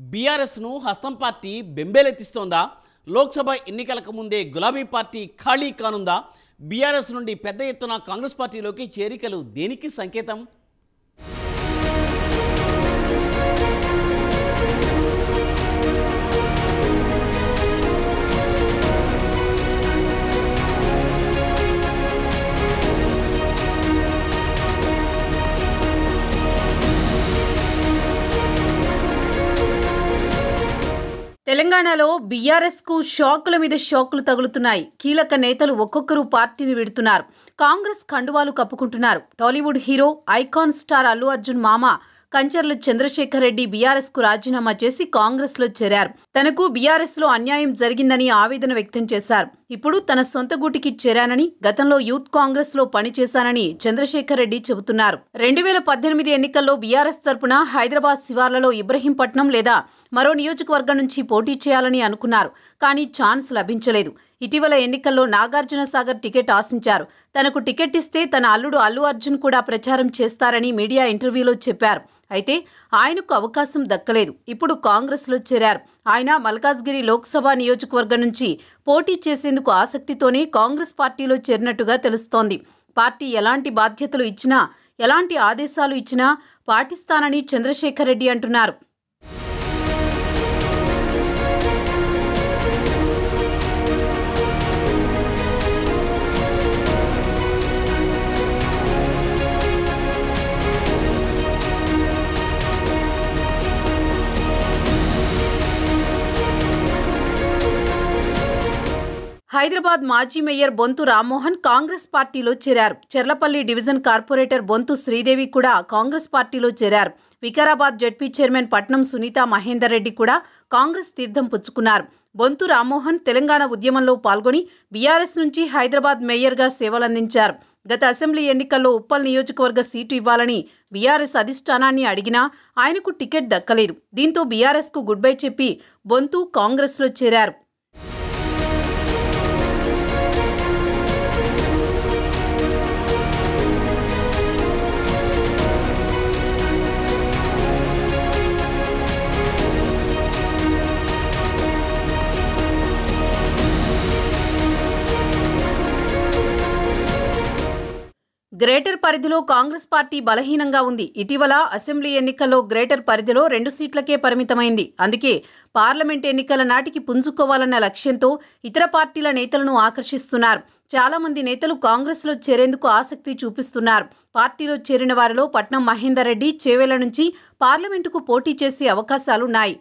బీఆర్ఎస్ను హస్తం పార్టీ బెంబేలెత్తిస్తోందా లోక్సభ ఎన్నికలకు ముందే గులాబీ పార్టీ ఖాళీ కానుందా బీఆర్ఎస్ నుండి పెద్ద ఎత్తున కాంగ్రెస్ పార్టీలోకి చేరికలు దేనికి సంకేతం తెలంగాణలో బీఆర్ఎస్ కు షాకుల మీద షాకులు తగులుతున్నాయి కీలక నేతలు ఒక్కొక్కరు పార్టీని విడుతున్నారు కాంగ్రెస్ కండువాలు కప్పుకుంటున్నారు Tollywood hero icon star Allu Arjun మామ కంచర్ల చంద్రశేఖర్ రెడ్డి బీఆర్ఎస్ కు రాజీనామా చేసి కాంగ్రెస్ లో చేరారు తనకు బీఆర్ఎస్ లో అన్యాయం జరిగిందని ఆవేదన వ్యక్తం చేశారు ఇప్పుడు తన సొంత గూటికి చేరానని గతంలో యూత్ కాంగ్రెస్ లో పనిచేశానని చంద్రశేఖర్ రెడ్డి చెబుతున్నారు రెండు వేల పద్దెనిమిది ఎన్నికల్లో బీఆర్ఎస్ తరపున హైదరాబాద్ శివార్లలో ఇబ్రహీంపట్నం లేదా మరో నియోజకవర్గం నుంచి పోటీ చేయాలని అనుకున్నారు కానీ ఛాన్స్ లభించలేదు ఇటీవల ఎన్నికల్లో నాగార్జున సాగర్ టికెట్ ఆశించారు తనకు టికెట్ ఇస్తే తన అల్లుడు అల్లు అర్జున్ కూడా ప్రచారం చేస్తారని మీడియా ఇంటర్వ్యూలో చెప్పారు అయితే ఆయనకు అవకాశం దక్కలేదు ఇప్పుడు కాంగ్రెస్లో చేరారు ఆయన మల్కాజ్గిరి లోక్సభ నియోజకవర్గం నుంచి పోటీ చేసేందుకు ఆసక్తితోనే కాంగ్రెస్ పార్టీలో చేరినట్టుగా తెలుస్తోంది పార్టీ ఎలాంటి బాధ్యతలు ఇచ్చినా ఎలాంటి ఆదేశాలు ఇచ్చినా పాటిస్తానని చంద్రశేఖర్ రెడ్డి అంటున్నారు హైదరాబాద్ మాజీ మేయర్ బొంతు రామ్మోహన్ కాంగ్రెస్ పార్టీలో చేరారు చెర్లపల్లి డివిజన్ కార్పొరేటర్ బొంతు శ్రీదేవి కూడా కాంగ్రెస్ పార్టీలో చేరారు వికారాబాద్ జడ్పీ చైర్మన్ పట్నం సునీత మహేందర్ రెడ్డి కూడా కాంగ్రెస్ తీర్థం పుచ్చుకున్నారు బొంతు రామ్మోహన్ తెలంగాణ ఉద్యమంలో పాల్గొని బీఆర్ఎస్ నుంచి హైదరాబాద్ మేయర్గా సేవలందించారు గత అసెంబ్లీ ఎన్నికల్లో ఉప్పల్ నియోజకవర్గ సీటు ఇవ్వాలని బీఆర్ఎస్ అధిష్టానాన్ని అడిగినా ఆయనకు టికెట్ దక్కలేదు దీంతో బీఆర్ఎస్కు గుడ్ బై చెప్పి బొంతు కాంగ్రెస్లో చేరారు గ్రేటర్ పరిధిలో కాంగ్రెస్ పార్టీ బలహీనంగా ఉంది ఇటీవల అసెంబ్లీ ఎన్నికల్లో గ్రేటర్ పరిధిలో రెండు సీట్లకే పరిమితమైంది అందుకే పార్లమెంట్ ఎన్నికల నాటికి పుంజుకోవాలన్న లక్ష్యంతో ఇతర పార్టీల నేతలను ఆకర్షిస్తున్నారు చాలా మంది నేతలు కాంగ్రెస్లో చేరేందుకు ఆసక్తి చూపిస్తున్నారు పార్టీలో చేరిన వారిలో పట్నం మహేందర్ రెడ్డి చేవేల నుంచి పార్లమెంటుకు పోటీ చేసే అవకాశాలున్నాయి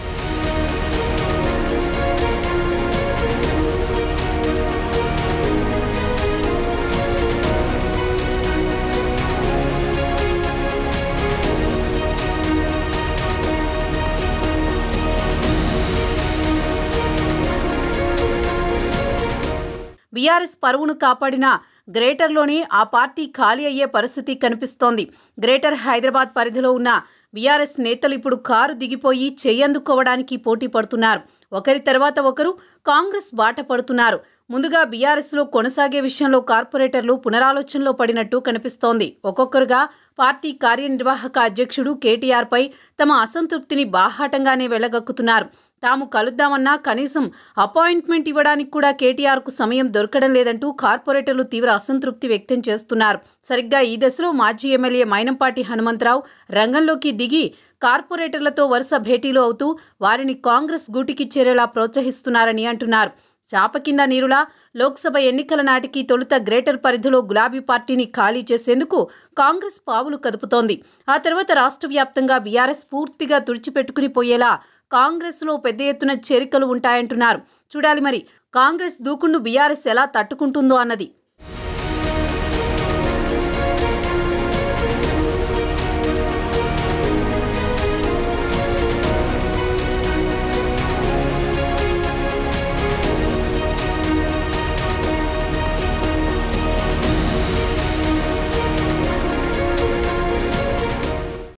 బీఆర్ఎస్ పరువును కాపాడిన గ్రేటర్లోనే ఆ పార్టీ ఖాళీ అయ్యే పరిస్థితి కనిపిస్తోంది గ్రేటర్ హైదరాబాద్ పరిధిలో ఉన్న బీఆర్ఎస్ నేతలు ఇప్పుడు కారు దిగిపోయి చేయందుకోవడానికి పోటీ పడుతున్నారు ఒకరి తర్వాత ఒకరు కాంగ్రెస్ బాట పడుతున్నారు ముందుగా బీఆర్ఎస్లో కొనసాగే విషయంలో కార్పొరేటర్లు పునరాలోచనలో పడినట్టు కనిపిస్తోంది ఒక్కొక్కరుగా పార్టీ కార్యనిర్వాహక అధ్యక్షుడు కేటీఆర్పై తమ అసంతృప్తిని బాహాటంగానే వెళ్లగక్కుతున్నారు తాము కలుద్దామన్నా కనీసం అపాయింట్మెంట్ ఇవ్వడానికి కూడా కేటీఆర్కు సమయం దొరకడం లేదంటూ కార్పొరేటర్లు తీవ్ర అసంతృప్తి వ్యక్తం చేస్తున్నారు సరిగ్గా ఈ దశలో మాజీ ఎమ్మెల్యే మైనంపాటి హనుమంతరావు రంగంలోకి దిగి కార్పొరేటర్లతో వరుస భేటీలు అవుతూ వారిని కాంగ్రెస్ గూటికి చేరేలా ప్రోత్సహిస్తున్నారని అంటున్నారు చాప కింద నీరులా లోక్సభ ఎన్నికల నాటికి తొలుత గ్రేటర్ పరిధిలో గులాబీ పార్టీని ఖాళీ చేసేందుకు కాంగ్రెస్ పావులు కదుపుతోంది ఆ తర్వాత రాష్ట్ర వ్యాప్తంగా బీఆర్ఎస్ పూర్తిగా తుడిచిపెట్టుకుని పోయేలా కాంగ్రెస్లో పెద్ద ఎత్తున చేరికలు ఉంటాయంటున్నారు చూడాలి మరి కాంగ్రెస్ దూకుణ్ణు బీఆర్ఎస్ ఎలా తట్టుకుంటుందో అన్నది